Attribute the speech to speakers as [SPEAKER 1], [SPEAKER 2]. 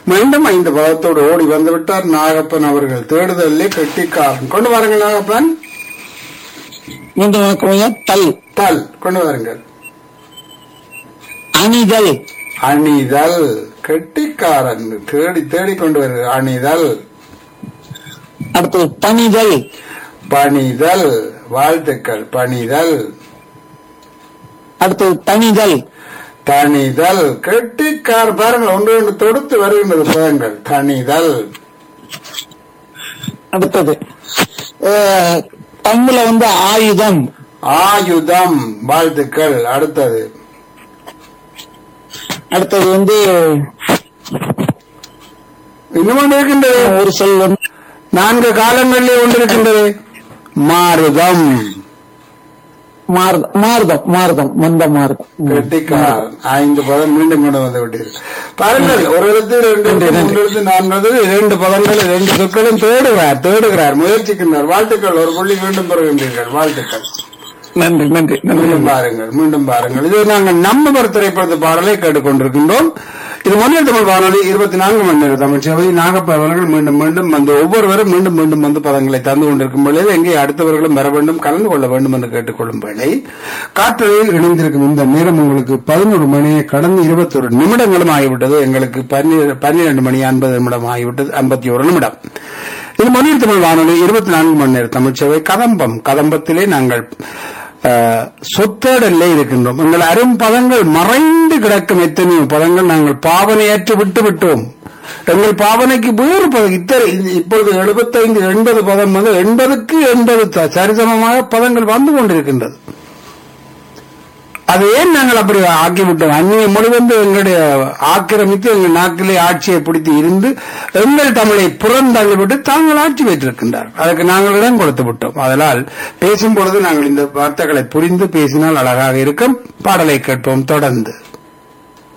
[SPEAKER 1] மீண்டும் ஐந்து பதத்தோடு ஓடி வந்து விட்டார் நாகப்பன் அவர்கள் தேடுதலே கெட்டிக்காரன் கொண்டு வாருங்கள் நாகப்பன்
[SPEAKER 2] மீண்டும் வணக்கம் ஐயா தல்
[SPEAKER 1] தல் கொண்டு வாருங்கள்
[SPEAKER 2] அணிதல்
[SPEAKER 1] அணிதல் கெட்டிக்காரன் தேடி தேடி கொண்டு வருது அணிதல்
[SPEAKER 2] அடுத்தது பணிதல்
[SPEAKER 1] பணிதல் வாழ்த்துக்கள் பணிதல்
[SPEAKER 2] அடுத்தது தணிதல்
[SPEAKER 1] தணிதல் கெட்டிக்கார் பாருங்கள் ஒன்று ஒன்று தொடுத்து வருகின்றது பதங்கள் தணிதல்
[SPEAKER 2] அடுத்தது அஹ், தமிழ்ல வந்து ஆயுதம்
[SPEAKER 1] ஆயுதம் வாழ்த்துக்கள் அடுத்தது
[SPEAKER 2] அடுத்தது வந்து
[SPEAKER 1] இன்னும் ஒன்று இருக்கின்றது
[SPEAKER 2] ஒரு சொல் வந்து
[SPEAKER 1] நான்கு காலங்களிலே ஒன்று இருக்கின்றது மாறுதம்
[SPEAKER 2] மாறுதம் மாறுதம் மாறுதம் மந்த மாறுதம் ம்.
[SPEAKER 1] கெட்டிக்காரன் ஐந்து பதம் மீண்டும் கொண்டு வந்து விட்டீர்கள் பாருங்கள் ஒரு இடத்தில் ரெண்டு
[SPEAKER 2] நன்றி,
[SPEAKER 1] இடத்தில்
[SPEAKER 2] நன்றி.
[SPEAKER 1] மூன்று இடத்தில் நான்கு இடத்தில் இரண்டு பதங்கள் இரண்டு சொற்களும் தேடுகிறார் தேடுகிறார் முயற்சிக்கின்றார் வாழ்த்துக்கள் ஒரு புள்ளி மீண்டும் பெறுகின்றீர்கள் வாழ்த்துக்கள்
[SPEAKER 2] நன்றி நன்றி நன்றி
[SPEAKER 1] மீண்டும் பாருங்கள் மீண்டும் பாருங்கள் இது நாங்கள் நம்ம திரைப்படத்து பாடலை கேட்டுக்கொண்டிருக்கின்றோம் இது மொழியல் தமிழ் வானொலி இருபத்தி நான்கு மணி நேர தமிழ் சேவை நாகப்ப அவர்கள் மீண்டும் மீண்டும் வந்து ஒவ்வொருவரும் மீண்டும் மீண்டும் வந்து பதங்களை தந்து கொண்டிருக்கும் பொழுது எங்கே அடுத்தவர்களும் வர வேண்டும் கலந்து கொள்ள வேண்டும் என்று கேட்டுக்கொள்ளும் வேளை காற்றலில் இணைந்திருக்கும் இந்த நேரம் உங்களுக்கு பதினோரு மணியை கடந்து இருபத்தொரு நிமிடங்களும் ஆகிவிட்டது எங்களுக்கு பன்னிரண்டு மணி ஐம்பது நிமிடம் ஆகிவிட்டது ஐம்பத்தி ஒரு நிமிடம் இது மொழியில் தமிழ் வானொலி இருபத்தி நான்கு மணி நேர தமிழ்ச்சேவை கதம்பம் கதம்பத்திலே நாங்கள் அஹ், சொத்தேடல்ல இருக்கின்றோம் எங்கள் அரும் பதங்கள் மறைந்து கிடக்கும் எத்தனையோ பதங்கள் நாங்கள் பாவனையற்று விட்டு விட்டோம் எங்கள் பாவனைக்கு வேறு பதம் இத்தனை இப்பொழுது எழுபத்தைந்து எண்பது பதம் வந்து எண்பதுக்கு எண்பது த- சரிசமமாக பதங்கள் வந்து கொண்டிருக்கின்றது அது ஏன் நாங்கள் அப்படி ஆக்கிவிட்டோம் அந்நிய மொழி வந்து எங்களுடைய ஆக்கிரமித்து எங்கள் நாட்டிலே ஆட்சியை பிடித்து இருந்து எங்கள் தமிழை புறந்தள்ளி விட்டு தாங்கள் ஆட்சி வைத்திருக்கின்றார் அதுக்கு நாங்கள் இடம் கொடுத்து விட்டோம் அதனால் பேசும் பொழுது நாங்கள் இந்த வார்த்தைகளை புரிந்து பேசினால் அழகாக இருக்கும் பாடலை கேட்போம் தொடர்ந்து